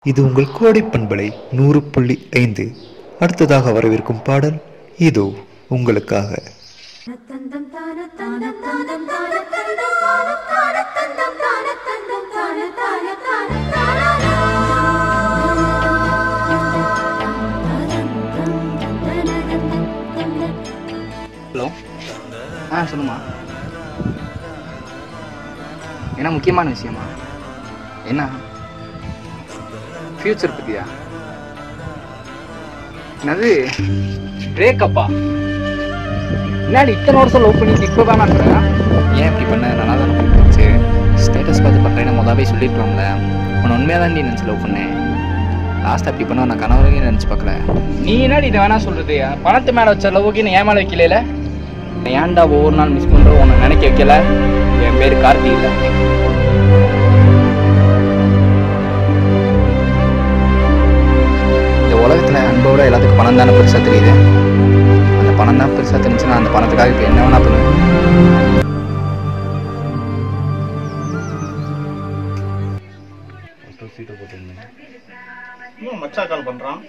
இது உங்கள் கோடை பண்பலை நூறு புள்ளி ஐந்து அடுத்ததாக வரவிருக்கும் பாடல் இதோ உங்களுக்காக தந்தம் தான தந்தம் தானம் தான தந்தம் தானம் தான தந்தம் தான தந்தம் தான தான தான தான ஹலோ ஆ சொல்லுமா என்ன முக்கியமான விஷயமா என்ன ஃப்யூச்சர் பற்றியா என்னது பிரேக்கப்பா முன்னாடி இத்தனை வருஷம் லவ் பண்ணிட்டு இப்போ தான் ஏன் இப்படி பண்ண நல்லா தானே போயிட்டு ஸ்டேட்டஸ் பார்த்து பண்ணுறேன்னு மொதவே சொல்லியிருக்கலாம்ல உன்னை உண்மையாக தான் நீ நினச்சி லவ் பண்ணேன் லாஸ்ட் அப்படி பண்ண நான் கனவுலையும் நினச்சி பார்க்கல நீ என்னடி இதை வேணா சொல்கிறது பணத்து மேலே வச்ச லவ்வுக்கு நீ ஏன் மேலே வைக்கல ஏன்டா ஒவ்வொரு நாள் மிஸ் பண்ணுற உன்னை நினைக்க வைக்கல என் பேர் கார்த்தி இல்லை இந்த உலகத்தில் அன்போட எல்லாத்துக்கும் பணம் தானே பெருசாக தெரியுது அந்த பணம் தான் பெருசாக தெரிஞ்சுன்னா அந்த பணத்துக்காக இப்போ என்ன வேணா பண்ணுவேன் இன்னும் மச்சான் கால் பண்றான்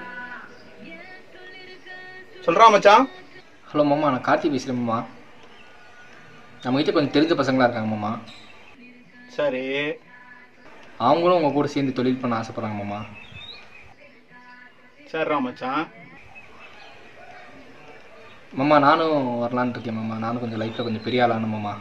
சொல்றான் மச்சான் ஹலோ மாமா நான் கார்த்தி பேசுகிறேன் மாமா நம்ம வீட்டில் கொஞ்சம் தெரிஞ்ச பசங்களாக இருக்காங்க மாமா சரி அவங்களும் உங்கள் கூட சேர்ந்து தொழில் பண்ண ஆசைப்பட்றாங்க மாமா சரிடா மச்சான் மாமா நானும் வரலான்னு இருக்கேன் மாமா நானும் கொஞ்சம் லைஃப்பில் கொஞ்சம் பெரிய ஆளானு மாமா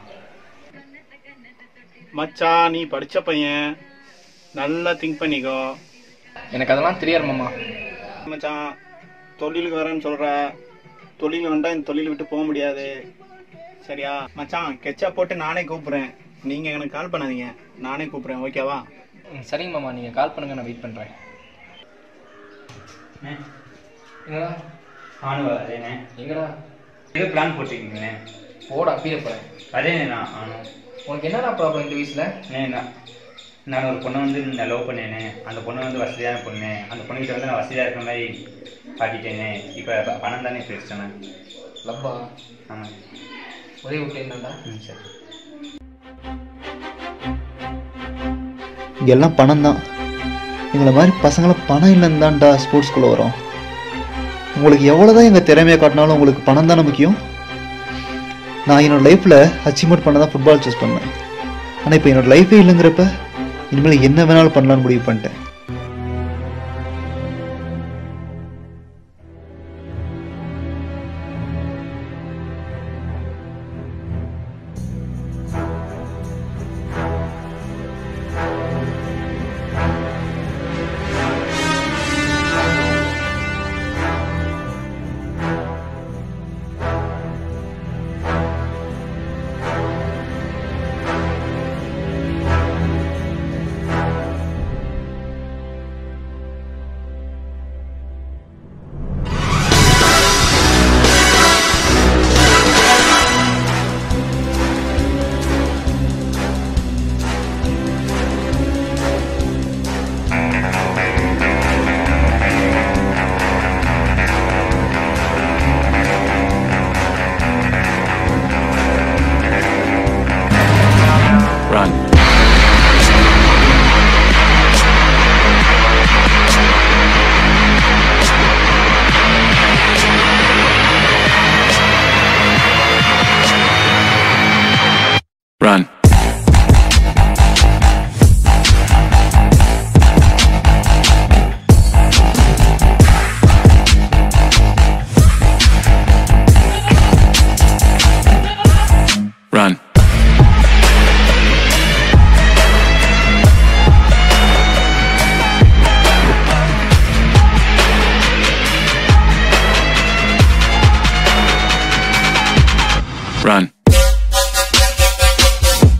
மச்சான் நீ படிச்ச பையன் நல்லா திங்க் பண்ணிக்கோ எனக்கு அதெல்லாம் தெரியாது மாமா மச்சான் தொழிலுக்கு வரேன்னு சொல்ற தொழில் வந்தா இந்த தொழில் விட்டு போக முடியாது சரியா மச்சான் கெச்சா போட்டு நானே கூப்பிடுறேன் நீங்க எனக்கு கால் பண்ணாதீங்க நானே கூப்பிடுறேன் ஓகேவா ம், சரிங்க மாமா நீங்கள் கால் பண்ணுங்க நான் வெயிட் பண்ணுறேன் என்னடா ஆணுவா அதேனே எங்கடா ஏதோ பிளான் போட்டிருக்கீங்களே போடா அப்பீர போகிறேன் அதேனே நான் ஆனு உனக்கு என்னடா ப்ராப்ளம் இந்த வயசில் அண்ணே, நான் நான் ஒரு பொண்ணை வந்து நான் லவ் பண்ணேனே அந்த பொண்ணு வந்து வசதியான பொண்ணு அந்த பொண்ணுகிட்ட வந்து நான் வசதியாக இருக்கிற மாதிரி காட்டிட்டேனே இப்போ பணம் தானே பிரச்சனை லப்பா ஆமாம் ஒரே விட்டு என்னடா ம் சரி இங்கெல்லாம் பணம் தான் எங்களை மாதிரி பசங்களை பணம் இல்லைன்னு தான்டா ஸ்போர்ட்ஸ்குள்ளே வரோம் உங்களுக்கு எவ்வளோ தான் எங்கள் திறமையை காட்டினாலும் உங்களுக்கு பணம் தானே முக்கியம் நான் என்னோட லைஃப்பில் அச்சீவ்மெண்ட் பண்ண தான் ஃபுட்பால் சூஸ் பண்ணேன் ஆனால் இப்போ என்னோட லைஃபே இல்லைங்கிறப்ப இனிமேல் என்ன வேணாலும் பண்ணலான்னு முடிவு பண்ணிட்டேன் Run. Run. Run. Run.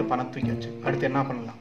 பணம் தூக்கியாச்சு அடுத்து என்ன பண்ணலாம்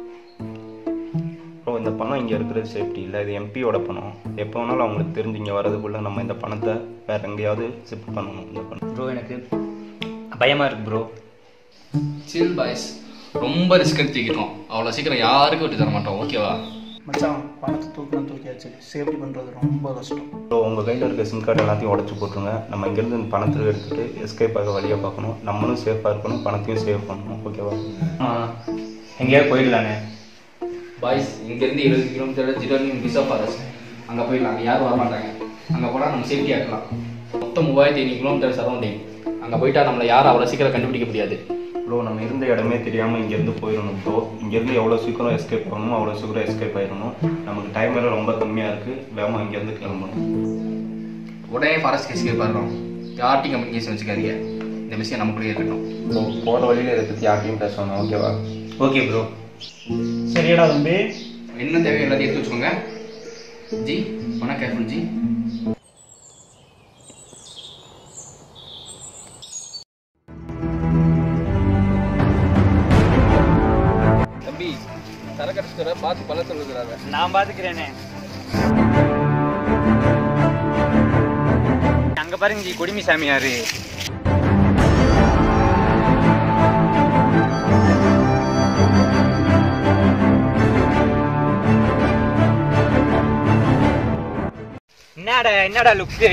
ப்ரோ இந்த பணம் இங்கே இருக்கிறது சேஃப்டி இல்லை இது எம்பியோட பணம் எப்போ வேணாலும் அவங்களுக்கு தெரிஞ்சு இங்கே வரதுக்குள்ளே நம்ம இந்த பணத்தை வேற எங்கேயாவது ஷிஃப்ட் பண்ணணும் இந்த பணம் ப்ரோ எனக்கு பயமாக இருக்கு ப்ரோ சில் பாய்ஸ் ரொம்ப ரிஸ்க் எடுத்து தூக்கிட்டோம் அவ்வளோ சீக்கிரம் யாருக்கும் விட்டு தர மாட்டோம் ஓகேவா மச்சான் பணத்தை தூக்கணும் தூக்கியாச்சு சேஃப்டி பண்ணுறது ரொம்ப கஷ்டம் ஸோ உங்கள் கையில் இருக்க சிம் கார்டு எல்லாத்தையும் உடச்சி போட்டுருங்க நம்ம இங்கேருந்து இந்த பணத்தை எடுத்துகிட்டு எஸ்கேப் ஆக வழியாக பார்க்கணும் நம்மளும் சேஃபாக இருக்கணும் பணத்தையும் சேவ் பண்ணணும் ஓகேவா ஆ எங்கேயாவது போயிடலாண்ணே பாய்ஸ் இங்கேருந்து இருபது கிலோமீட்டர் ஜிடோனியம் பிசா ஃபாரஸ்ட் அங்கே போயிடலாம் அங்கே யாரும் வர மாட்டாங்க அங்கே போனால் நம்ம சேஃப்டியாக இருக்கலாம் மொத்தம் மூவாயிரத்தி ஐநூறு கிலோமீட்டர் சரௌண்டிங் அங்கே போயிட்டா நம்மளை யாரும் அவ்வளோ சீக்கிரம் கண்டுபிடிக்க முடியாது ப்ரோ நம்ம இருந்த இடமே தெரியாமல் இங்கேருந்து போயிடணும் ப்ரோ இங்கேருந்து எவ்வளோ சீக்கிரம் எஸ்கேப் ஆகணுமோ அவ்வளோ சீக்கிரம் எஸ்கேப் ஆயிடணும் நமக்கு டைம் வேறு ரொம்ப கம்மியாக இருக்குது வேகமாக இங்கேருந்து கிளம்பணும் உடனே ஃபாரஸ்ட் எஸ்கேப் ஆகிறோம் யார்ட்டையும் கம்யூனிகேஷன் வச்சுக்காதீங்க இந்த விஷயம் நமக்குள்ளே இருக்கட்டும் ஸோ போகிற வழியில் இதை பற்றி யார்ட்டையும் பேசணும் ஓகேவா ஓகே ப்ரோ சரியாடா தம்பி என்ன தேவை எல்லாத்தையும் எடுத்து வச்சுக்கோங்க ஜி வணக்கம் கேர்ஃபுல் ஜி தம்பி சரக்கு அடிச்சுட்டு பார்த்து பல சொல்லுகிறாங்க நான் பார்த்துக்கிறேனே அங்கே பாருங்க ஜி குடிமி சாமியாரு என்னடா என்னடா லுக்கு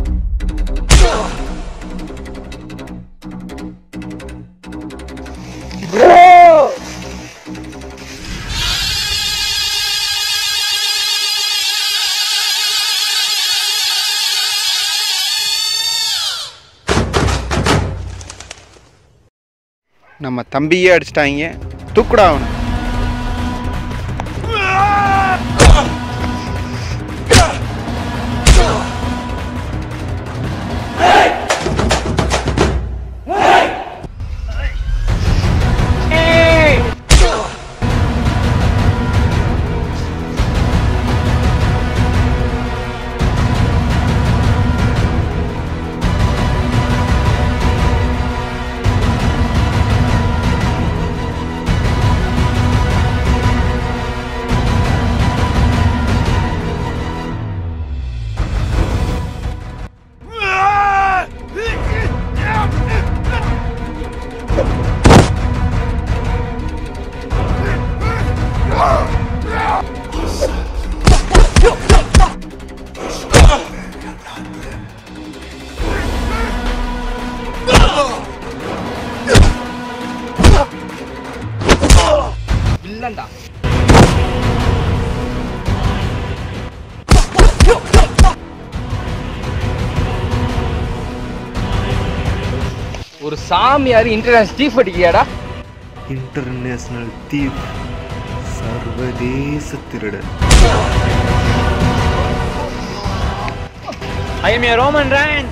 நம்ம தம்பியே அடிச்சிட்டாங்க தூக்குடா அவனை இல்லைண்டா ஒரு சாமியார் இன்டர்நேஷனல் ஸ்டீஃப் அடிக்கியாடா இன்டர்நேஷனல் தீப் சர்வதேச திருடன் I am a Roman Reigns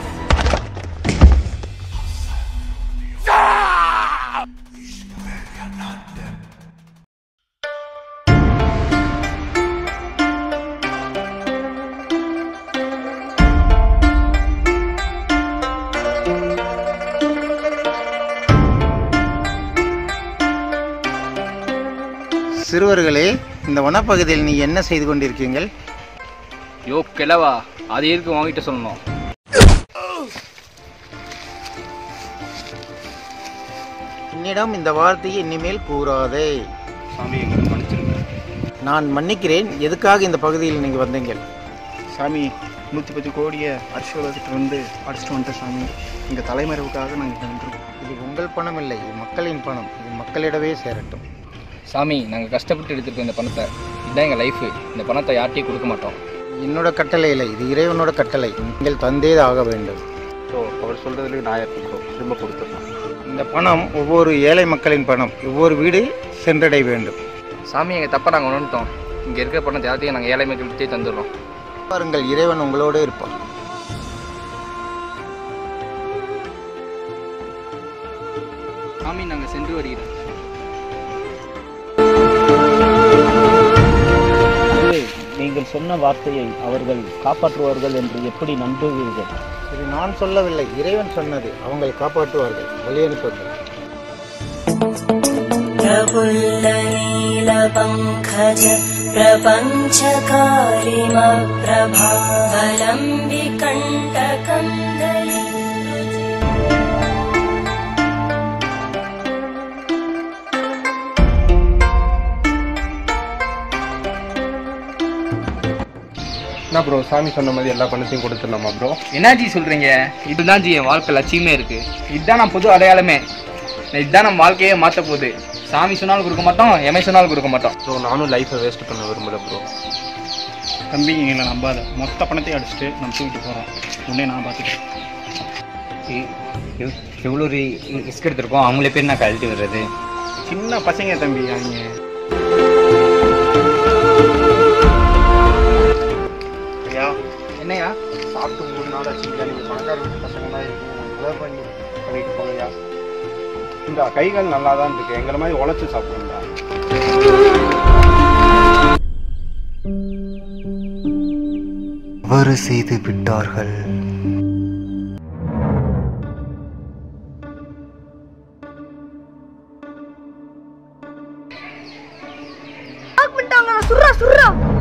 சிறுவர்களே இந்த வனப்பகுதியில் நீ என்ன செய்து கொண்டிருக்கீங்கள் யோ கிழவா அது எதுக்கு வாங்கிட்ட சொல்லணும் என்னிடம் இந்த வார்த்தையை இனிமேல் கூறாதே சாமி எங்களை மன்னிச்சிருங்க நான் மன்னிக்கிறேன் எதுக்காக இந்த பகுதியில் நீங்கள் வந்தீங்கள் சாமி நூற்றி பத்து கோடியை அரிசோலகிட்ட இருந்து அடிச்சுட்டு வந்துட்டேன் சாமி எங்கள் தலைமறைவுக்காக நாங்கள் வந்துருக்கோம் இது உங்கள் பணம் இல்லை இது மக்களின் பணம் இது மக்களிடவே சேரட்டும் சாமி நாங்கள் கஷ்டப்பட்டு எடுத்துருக்கோம் இந்த பணத்தை இதுதான் எங்கள் லைஃபு இந்த பணத்தை யார்ட்டையும் கொடுக்க மாட்டோம் என்னோட கட்டளை இல்லை இது இறைவனோட கட்டளை நீங்கள் தந்தே ஆக வேண்டும் ஸோ அவர் சொல்கிறதுலேயும் நான் இருக்கோம் திரும்ப கொடுத்துடலாம் இந்த பணம் ஒவ்வொரு ஏழை மக்களின் பணம் ஒவ்வொரு வீடு சென்றடைய வேண்டும் சாமி எங்கள் தப்பை நாங்கள் உணர்ந்தோம் இங்கே இருக்கிற பணத்தை யார்ட்டையும் நாங்கள் ஏழை மக்கள்கிட்டே தந்துடுறோம் பாருங்கள் இறைவன் உங்களோடு இருப்பான் சாமி நாங்கள் சென்று வருகிறோம் நீங்கள் சொன்ன வார்த்தையை அவர்கள் காப்பாற்றுவார்கள் என்று எப்படி நம்புவீர்கள் இது நான் சொல்லவில்லை இறைவன் சொன்னது அவங்களை காப்பாற்றுவார்கள் வழி அனுப்புங்கள் प्रफुल्लनीलपङ्कज प्रपञ्चकारिमप्रभावलं विकण्टकं என்ன ப்ரோ சாமி சொன்ன மாதிரி எல்லா பணத்தையும் கொடுத்துடலாமா ப்ரோ என்ன ஜி சொல்றீங்க இதுதான் ஜி என் வாழ்க்கை லட்சியமே இருக்கு இதுதான் நான் புது அடையாளமே இதுதான் நம்ம வாழ்க்கையே மாற்ற போகுது சாமி சொன்னாலும் கொடுக்க மாட்டோம் எமை சொன்னாலும் கொடுக்க மாட்டோம் ப்ரோ நானும் லைஃப்பை வேஸ்ட் பண்ண விரும்பல ப்ரோ தம்பி எங்களை நம்பாத மொத்த பணத்தையும் அடிச்சுட்டு நம்ம தூக்கிட்டு போகிறோம் உடனே நான் பார்த்துக்கிறேன் எவ்வளோ ஒரு ரிஸ்க் எடுத்திருக்கோம் அவங்களே பேர் நான் கழட்டி விடுறது சின்ன பசங்க தம்பி அவங்க ஐயா என்னையா சாப்பிட்டு மூணு நாள் ஆச்சுங்க நீங்கள் பணக்கார வீட்டு பசங்களாம் இருக்கீங்க உதவி பண்ணி பண்ணிட்டு போங்கய்யா இந்த கைகள் நல்லா தான் இருக்கு எங்களை மாதிரி உழைச்சி சாப்பிடுங்களா தவறு செய்து விட்டார்கள் பண்ணிட்டாங்க சுர்ரா சுர்ரா